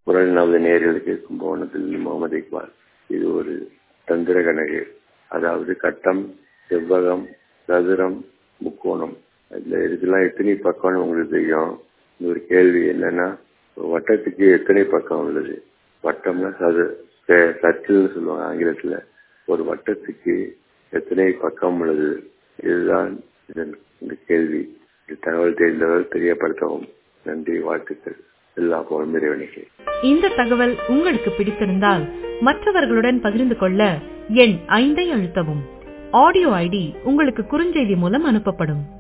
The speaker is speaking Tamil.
குரல் நமது நேர்களுக்கு கும்பகோணத்தில் முகமது இக்பால் இது ஒரு தந்திர கணக்கு அதாவது கட்டம் செவ்வகம் சதுரம் முக்கோணம் இதுல இதுக்கெல்லாம் எத்தனை பக்கம்னு உங்களுக்கு தெரியும் இந்த ஒரு கேள்வி என்னன்னா வட்டத்துக்கு எத்தனை பக்கம் உள்ளது வட்டம்னா சது சர்க்கிள்னு சொல்லுவாங்க ஆங்கிலத்துல ஒரு வட்டத்துக்கு எத்தனை பக்கம் உள்ளது இதுதான் இதன் இந்த கேள்வி தகவல் தெரிந்தவர் தெரியப்படுத்தவும் நன்றி வாழ்த்துக்கள் எல்லா போலும் இறைவனுக்கு இந்த தகவல் உங்களுக்கு பிடித்திருந்தால் மற்றவர்களுடன் பகிர்ந்து கொள்ள எண் ஐந்தை அழுத்தவும் ஆடியோ ஐடி உங்களுக்கு குறுஞ்செய்தி மூலம் அனுப்பப்படும்